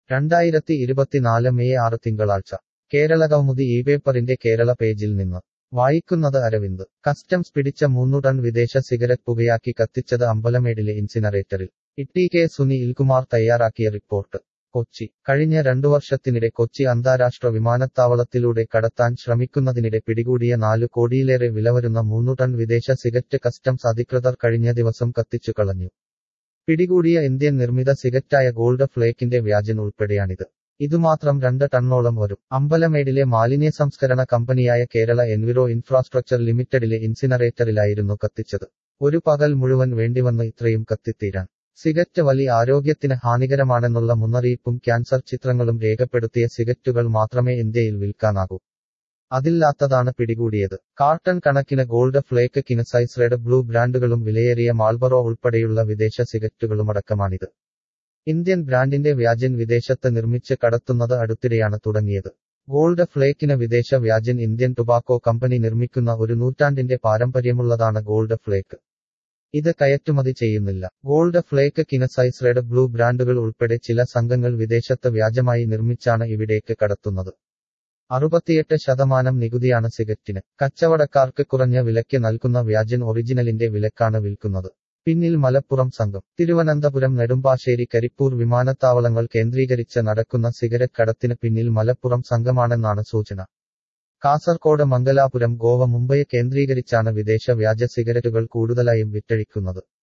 രണ്ടായിരത്തി ഇരുപത്തിനാല് മെയ് ആറ് തിങ്കളാഴ്ച കേരള കൗമുദി ഈ പേപ്പറിന്റെ കേരള പേജിൽ നിന്ന് വായിക്കുന്നത് അരവിന്ദ് കസ്റ്റംസ് പിടിച്ച മൂന്നു ടൺ വിദേശ സിഗരറ്റ് പുകയാക്കി കത്തിച്ചത് അമ്പലമേടിലെ ഇൻസിനറേറ്ററിൽ ഇട്ടി കെ സുനിൽകുമാർ തയ്യാറാക്കിയ റിപ്പോർട്ട് കൊച്ചി കഴിഞ്ഞ രണ്ടു വർഷത്തിനിടെ കൊച്ചി അന്താരാഷ്ട്ര വിമാനത്താവളത്തിലൂടെ കടത്താൻ ശ്രമിക്കുന്നതിനിടെ പിടികൂടിയ നാലു കോടിയിലേറെ വിലവരുന്ന മൂന്നു ടൺ വിദേശ സിഗരറ്റ് കസ്റ്റംസ് അധികൃതർ കഴിഞ്ഞ ദിവസം കത്തിച്ചു കളഞ്ഞു പിടികൂടിയ ഇന്ത്യൻ നിർമ്മിത സിഗറ്റായ ഗോൾഡ് ഫ്ലേക്കിന്റെ വ്യാജൻ ഉൾപ്പെടെയാണിത് ഇതുമാത്രം രണ്ട് ടണ്ണോളം വരും അമ്പലമേടിലെ മാലിന്യ സംസ്കരണ കമ്പനിയായ കേരള എൻവിറോ ഇൻഫ്രാസ്ട്രക്ചർ ലിമിറ്റഡിലെ ഇൻസിനറേറ്ററിലായിരുന്നു കത്തിച്ചത് ഒരു പകൽ മുഴുവൻ വേണ്ടിവന്ന് ഇത്രയും കത്തിത്തീരാൻ സിഗറ്റ് വലി ആരോഗ്യത്തിന് ഹാനികരമാണെന്നുള്ള മുന്നറിയിപ്പും ക്യാൻസർ ചിത്രങ്ങളും രേഖപ്പെടുത്തിയ സിഗറ്റുകൾ മാത്രമേ ഇന്ത്യയിൽ വിൽക്കാനാകൂ അതില്ലാത്തതാണ് പിടികൂടിയത് കാർട്ടൺ കണക്കിന് gold flake kingsize red blue ബ്രാൻഡുകളും വിലയേറിയ മാൾബറോ ഉൾപ്പെടെയുള്ള വിദേശ സിഗറ്റുകളുമടക്കമാണിത് ഇന്ത്യൻ ബ്രാൻഡിന്റെ വ്യാജൻ വിദേശത്ത് നിർമ്മിച്ച് കടത്തുന്നത് അടുത്തിടെയാണ് തുടങ്ങിയത് ഗോൾഡ് ഫ്ലേക്കിന് വിദേശ വ്യാജൻ ഇന്ത്യൻ ടുബാക്കോ കമ്പനി നിർമ്മിക്കുന്ന ഒരു നൂറ്റാണ്ടിന്റെ പാരമ്പര്യമുള്ളതാണ് ഗോൾഡ് ഫ്ലേക്ക് ഇത് കയറ്റുമതി ചെയ്യുന്നില്ല gold flake kingsize red blue ബ്രാൻഡുകൾ ഉൾപ്പെടെ ചില സംഘങ്ങൾ വിദേശത്ത് വ്യാജമായി നിർമ്മിച്ചാണ് ഇവിടേക്ക് കടത്തുന്നത് അറുപത്തിയെട്ട് ശതമാനം നികുതിയാണ് സിഗറ്റിന് കച്ചവടക്കാർക്ക് കുറഞ്ഞ വിലയ്ക്ക് നൽകുന്ന വ്യാജൻ ഒറിജിനലിന്റെ വിലക്കാണ് വിൽക്കുന്നത് പിന്നിൽ മലപ്പുറം സംഘം തിരുവനന്തപുരം നെടുമ്പാശ്ശേരി കരിപ്പൂർ വിമാനത്താവളങ്ങൾ കേന്ദ്രീകരിച്ച് നടക്കുന്ന സിഗരറ്റ് കടത്തിന് പിന്നിൽ മലപ്പുറം സംഘമാണെന്നാണ് സൂചന കാസർകോട് മംഗലാപുരം ഗോവ മുംബൈ കേന്ദ്രീകരിച്ചാണ് വിദേശ വ്യാജ സിഗരറ്റുകൾ കൂടുതലായും വിറ്റഴിക്കുന്നത്